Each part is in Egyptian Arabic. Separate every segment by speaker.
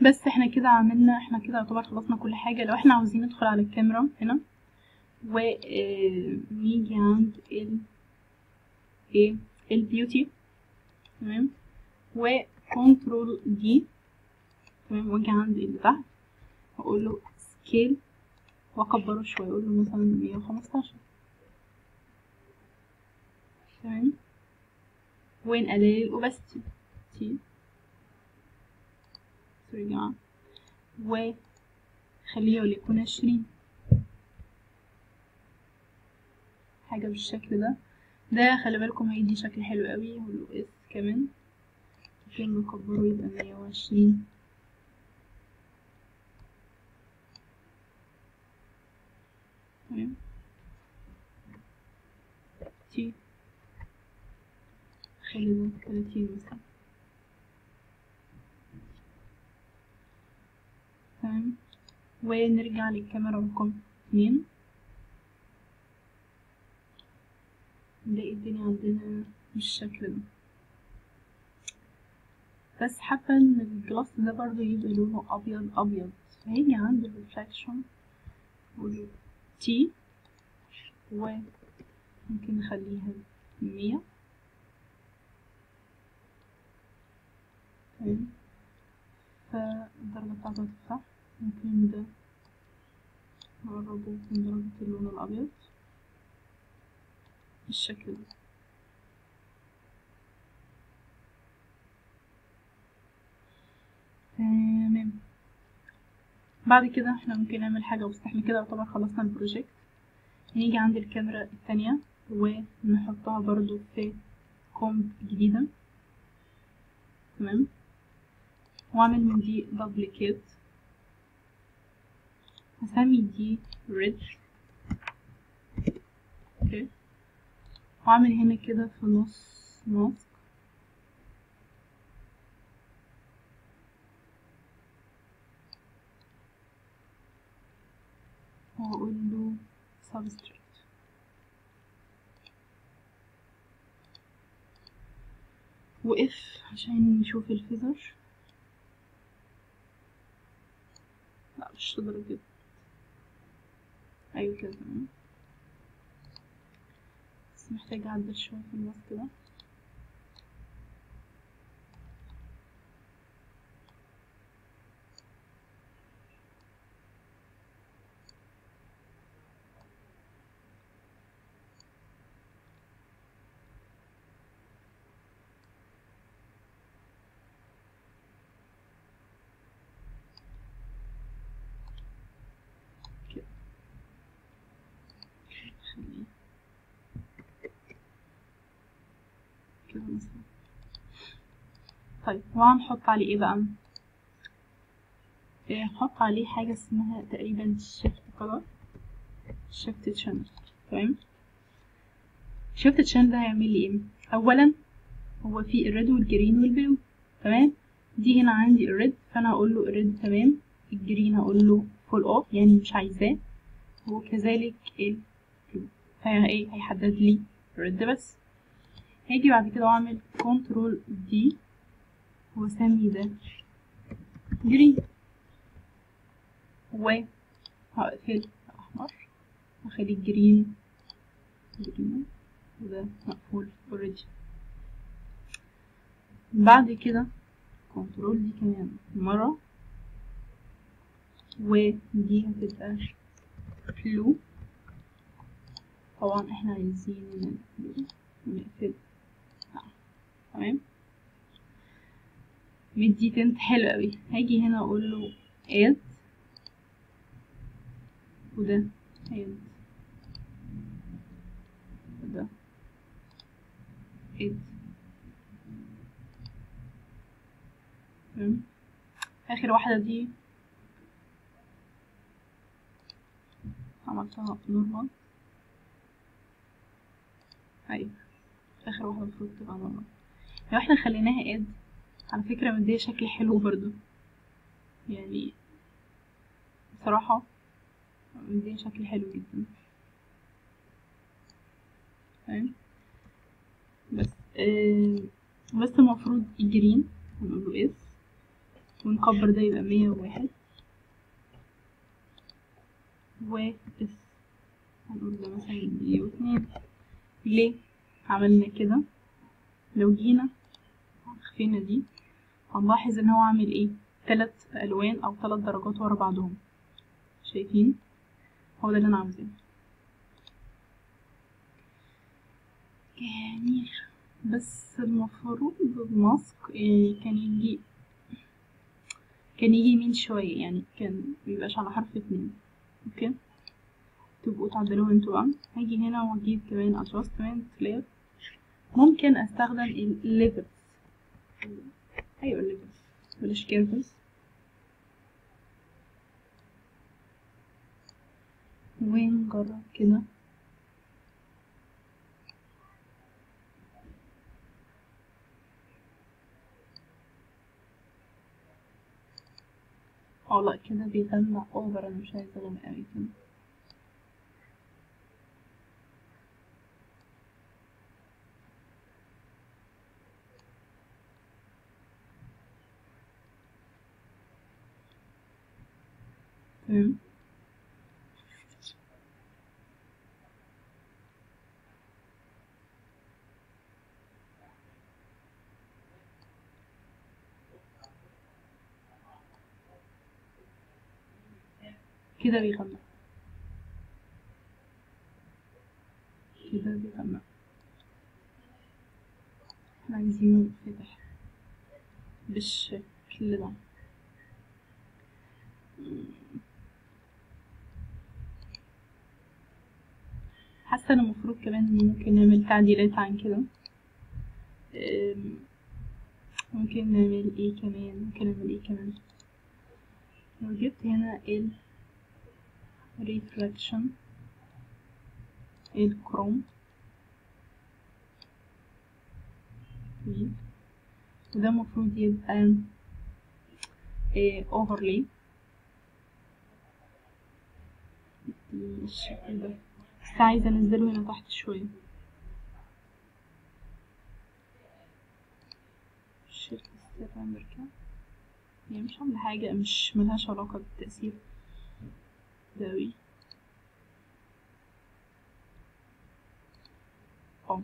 Speaker 1: بس احنا كده عملنا احنا كده يعتبر خلصنا كل حاجة لو احنا عاوزين ندخل على الكاميرا هنا ونيجي عند ال ايه البيوتي تمام وكنترول دي تمام واجي عند اللي تحت واقول له سكيل واكبره شويه اقول له مثلا مية وخمستاشر تمام ونقلل الاوباستي تي سوري يا جماعه وخليه وليكن عشرين حاجه بالشكل ده ده خلي بالكم هيدي شكل حلو قوي هقول له اس كمان ممكن نكبره يبقى مية وعشرين تمام تي خلي ده تلاتين مثلا تمام ونرجع للكاميرا رقم اتنين نلاقي الدنيا عندنا بالشكل ده بس حابة ان الجلاس ده برضه يبقى لونه ابيض ابيض فهيجي عند الريفلكشن نقول تي وممكن نخليها مية تمام فالدرجة بتاعته هتفتح ممكن ده نقربه من درجة اللون الأبيض بالشكل ده تمام بعد كده احنا ممكن نعمل حاجة بس احنا كده يعتبر خلصنا البروجكت نيجي عند الكاميرا التانية ونحطها برضو في كومب جديدة تمام واعمل من دي دبليكيت هسمي دي ريد اوكي واعمل هنا كده في نص ماسك واقول له substrate واف عشان نشوف الفيزر لا مش لدرجة ايوه كده تمام بس محتاجة اعدل شوية في الماسك ده كده خليه كده مثلا طيب وهنحط عليه ايه بقى إيه، هنحط عليه حاجة اسمها تقريبا شيفت كولر شيفت شانل تمام شيفت شانل ده هيعمل لي ايه اولا هو في الريد والجرين والبلو تمام دي هنا عندي الريد فانا هقول له الريد تمام الجرين هقول له فول اوف يعني مش عايزاه وكذلك البلو فهي ايه هيحدد لي الريد بس هاجي بعد كده واعمل كنترول دي واسمي ده جرين وهقفل الاحمر واخلي الجرين جرين وده مقفول اوريدي بعد كده كنترول دي كمان مرة ودي هتبقى بلو طبعا احنا عايزين البلو نقفل تمام مدي تنت حلو قوي هاجي هنا اقول له add وده add وده add تمام اخر واحدة دي عملتها نورمال ايوه اخر واحدة المفروض تبقى نورمال لو احنا خليناها اد على فكرة مدية شكل حلو برضو يعني بصراحة مدية شكل حلو جدا تمام بس آه بس المفروض الجرين هنقول له اس ونكبر ده يبقى مية وواحد و اس هنقول ده مثلا مية واتنين ليه عملنا كده لو جينا خفينا دي هنلاحظ ان هو عامل ايه تلات الوان او تلات درجات ورا بعضهم شايفين هو ده اللي انا عاوزاه جميل بس المفروض الماسك إيه كان يجي كان يجي يمين شوية يعني كان ميبقاش على حرف اتنين اوكي تبقوا تعدلوه انتوا بقى هاجي هنا واجيب كمان adjustment layer ممكن استخدم الليفلز ايوه الليفلز بلاش كيرفز ونجرب كده اه لا كده بيغمق اوفر انا مش عايزه اغمق اوي كده تمام كده بيغمق كده بيغمق احنا عايزينه فاتح بالشكل ده حاسه ان المفروض كمان ممكن نعمل تعديلات عن كده أم، ممكن نعمل ايه كمان ممكن نعمل ايه كمان لو جبت هنا ال reflection الكروم وده المفروض يبقى إيه overlay بالشكل ده بس عايزة انزله هنا تحت شوية شلت ستيب امريكا هي مش عاملة حاجة مش ملهاش علاقة بالتأثير ده اوي اه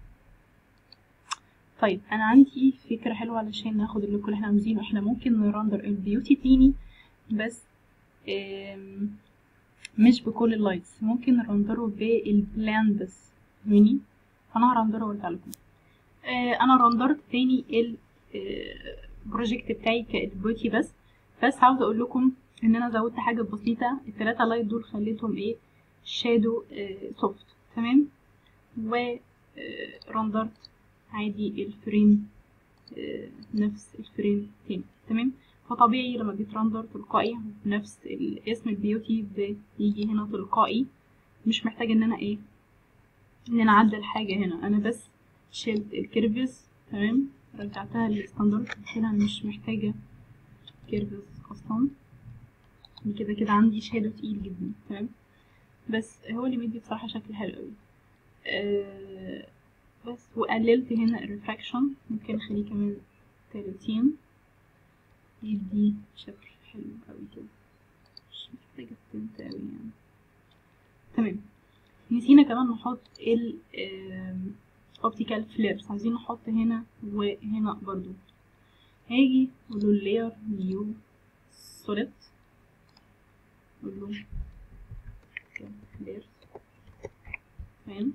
Speaker 1: طيب انا عندي فكرة حلوة علشان ناخد اللوك اللي احنا عاوزينه احنا ممكن نرندر البيوتي تاني بس آم، مش بكل اللايتس ممكن نرندره بالبلان بس فاهماني فانا هرندره وارجع لكم آه، انا رندرت تاني البروجكت بتاعي كالبيوتي بس بس عاوزه اقول لكم ان انا زودت حاجه بسيطه التلاتة لايت دول خليتهم ايه شادو سوفت تمام و آه، رندرت عادي الفريم آه، نفس الفريم تاني تمام فطبيعي لما بيترندر تلقائي نفس الاسم البيوتي بيجي هنا تلقائي مش محتاجه ان انا ايه ان انا اعدل حاجه هنا انا بس شلت الكيرفز تمام رجعتها للستاندرد هنا أنا مش محتاجه كيرفز اصلا كده كده عندي شادو تقيل جدا تمام بس هو اللي مدي بصراحه شكل حلو قوي أه بس وقللت هنا الريفراكشن ممكن اخليه كمان تلاتين يدي شكل حلو قوي كده مش محتاجة تنت قوي يعني تمام نسينا كمان نحط ال اوبتيكال فليرز عايزين نحط هنا وهنا برضو هاجي اقول له layer new solid اقول له فليرز تمام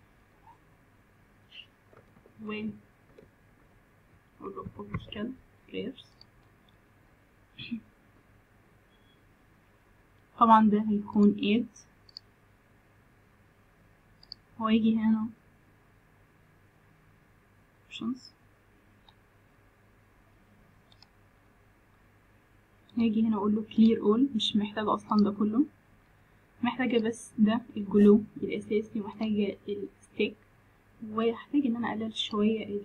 Speaker 1: و اقول له optical flares طبعا ده هيكون aid ويجي هنا options هاجي هنا اقول له clear all مش محتاجة اصلا ده كله محتاجة بس ده الجلو الاساسي ومحتاجة الستيك وهحتاج ان انا اقلل شوية ال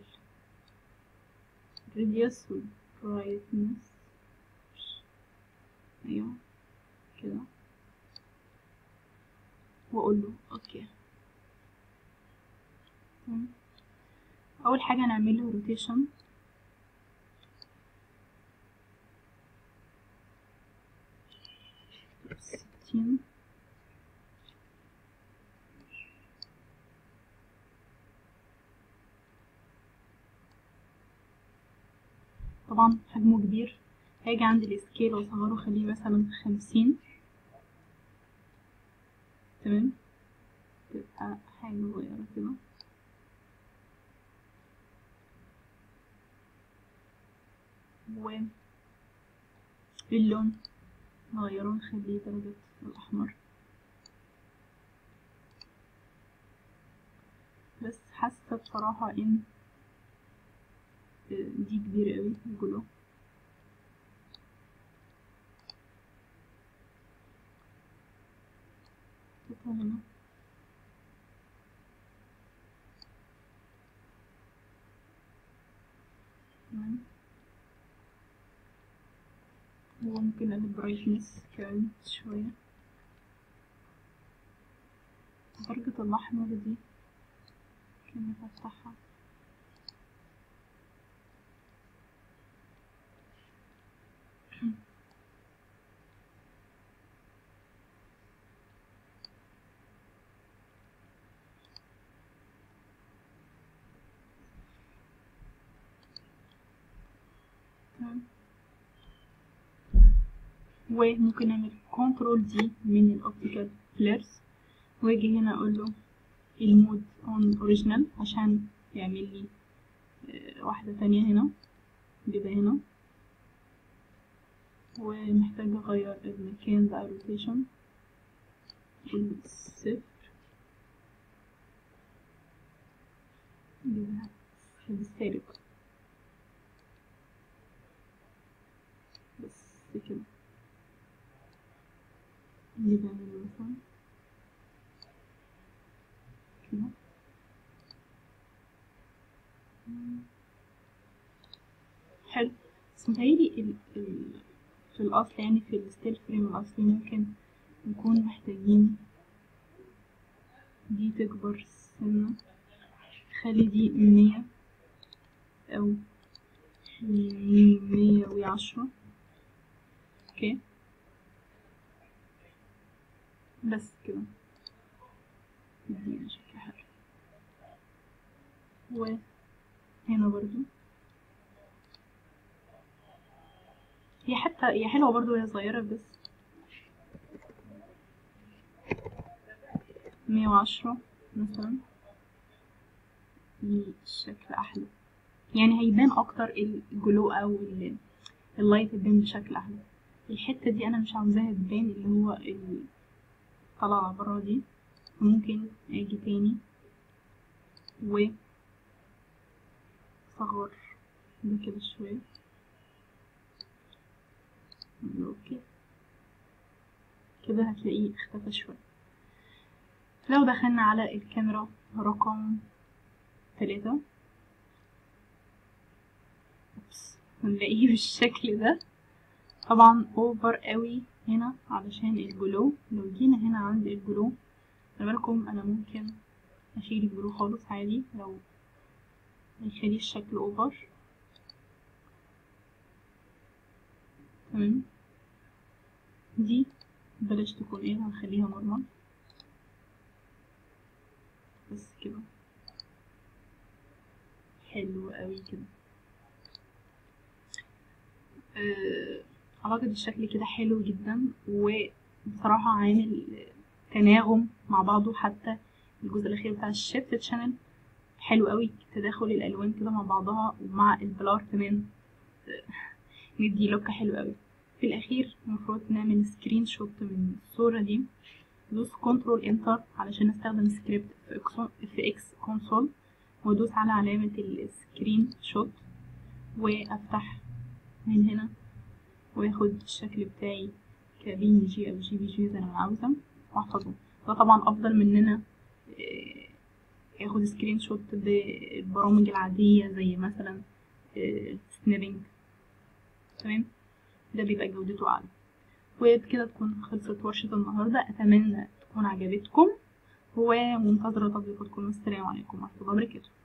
Speaker 1: radius وال brightness ايوه كده واقول له اوكي تمام. اول حاجه هنعمل له روتيشن خمسين طبعا حجمه كبير هاجي عند السكيل واصغره خليه مثلا خمسين تمام تبقى حاجة صغيرة كده واللون نغيره نخليه درجة الأحمر بس حاسة بصراحة ان دي كبيرة اوي الجلو هنا تمام وممكن البرايتنس كمان شوية درجة الأحمر دي كأني بفتحها تمام وممكن نعمل كنترول دي من الاوبتيكال فليرز واجي هنا اقول له المود اون اوريجينال عشان يعمل لي واحدة تانية هنا كده هنا ومحتاجة اغير المكان بقى روتيشن والصفر كده بالسالب بس كده اللي بعمله مثلا كده حلو بس متهيألي ال ال في الأصل يعني في الستيل فريم الأصلي ممكن نكون محتاجين دي تكبر سنة خلي دي مية أو مية وعشرة اوكي بس كده يدينا شكل حلو وهنا برضو هي حتى هي حلوة برضو وهي صغيرة بس مية وعشرة مثلا الشكل أحلى يعني هيبان أكتر الجلو أو اللايت يبان بشكل أحلى الحتة دي أنا مش عاوزاها تبان اللي هو طالعة برا دي ممكن أجي تاني و صغر ده كده شوية اوكي كده هتلاقيه اختفى شوية لو دخلنا على الكاميرا رقم تلاتة هنلاقيه بالشكل ده طبعا اوفر قوي هنا علشان الجلو لو جينا هنا عند الجلو بالكم انا ممكن اشيل الجلو خالص عادي لو هيخلي الشكل اوفر تمام دي بلاش تكون ايه هنخليها نورمال بس كده حلو قوي كده أه اعتقد الشكل كده حلو جدا وبصراحة عامل تناغم مع بعضه حتى الجزء الاخير بتاع الشيفت شانل حلو قوي تداخل الالوان كده مع بعضها ومع البلار كمان ندي لوك حلو قوي في الاخير المفروض نعمل سكرين شوت من الصورة دي دوس كنترول انتر علشان استخدم سكريبت في, في اكس كونسول وادوس على علامة السكرين شوت وافتح من هنا واخد الشكل بتاعي كبي جي او جي بي جي زي ما انا عاوزة واحفظه ده طبعا افضل من ان انا اخد سكرين شوت بالبرامج العادية زي مثلا سنابنج تمام ده بيبقى جودته اعلى وبكده تكون خلصت ورشة النهاردة اتمنى تكون عجبتكم ومنتظرة تطبيقاتكم والسلام عليكم ورحمة الله وبركاته